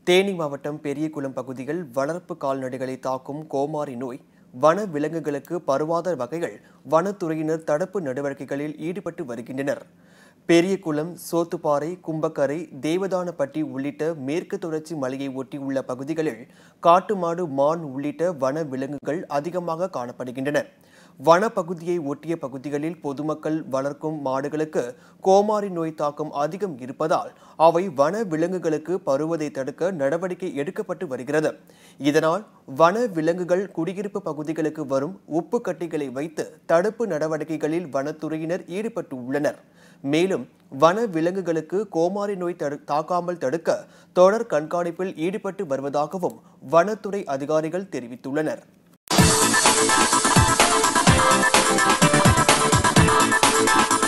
தேனி மாவட்டம் பெரியகுளம் பகுதியில் வளர்ப்பு கால்நடைகளை தாக்கும் கோமாரி நோய் வன விலங்குகளுக்கு பருவாத வகைகள் வனத்துறையினர் தடுப்பு நடவடிக்கைகளில் ஈடுபட்டு வருகின்றனர் பெரியகுளம் சோத்துப்பாறை கும்பக்கரை தேவதானப்பட்டி உள்ளிட்ட மேற்கு தொடர்ச்சி மலையை ஒட்டியுள்ள பகுதிகளில் காட்டு மாடு மான் உள்ளிட்ட வன விலங்குகள் அதிகமாக காணப்படுகின்றன வனப்பகுதியை ஒட்டிய பகுதிகளில் பொதுமக்கள் வளர்க்கும் மாடுகளுக்கு கோமாரி நோய் தாக்கம் அதிகம் இருப்பதால் அவை வன விலங்குகளுக்கு பருவதை தடுக்க நடவடிக்கை எடுக்கப்பட்டு வருகிறது இதனால் வன விலங்குகள் குடியிருப்பு பகுதிகளுக்கு வரும் உப்பு கட்டிகளை வைத்து தடுப்பு நடவடிக்கைகளில் வனத்துறையினர் ஈடுபட்டு உள்ளனர் மேலும் வன விலங்குகளுக்கு கோமாரி நோய் தடு தாக்காமல் தடுக்க தொடர் கண்காணிப்பில் ஈடுபட்டு வருவதாகவும் வனத்துறை அதிகாரிகள் தெரிவித்துள்ளனர் Thank you.